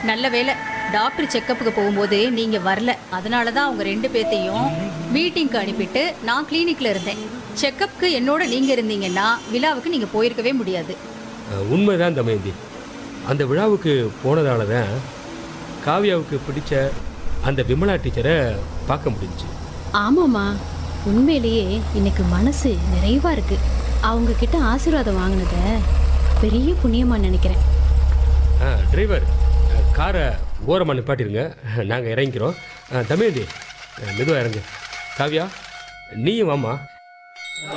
நல்ல வேளை டாக்டர் செக்கப்புக்கு போகும்போது நீங்க வரல அதனால தான் அவங்க ரெண்டு பேர்த்தையும் மீட்டிங்க்கு அனுப்பிட்டு நான் கிளினிக்ல இருந்தேன் செக்கப்புக்கு என்னோட நீங்க இருந்தீங்கன்னா விழாவுக்கு நீங்க போயிருக்கவே முடியாது அஹ், உண்மைதான் தமயந்தி அந்த விழாவுக்கு போனதால தான் காவியாவுக்கு பிடிச்ச அந்த விமலா டீச்சரை பார்க்க முடிஞ்சுச்சு ஆமாம்மா உண்மையிலேயே இன்னைக்கு மனசு நிறைவா இருக்கு அவங்க கிட்ட ஆசீர்வாதம் வாங்கினத பெரிய புண்ணியமா நினைக்கிறேன் ஆ டிரைவர் அஹ், காரை ஓரமாக நிப்பாட்டிருங்க நாங்கள் இறங்கிக்கிறோம் அஹ், தமயந்தி மெதுவாக இறங்கு காவியா நீயும் வாம்மா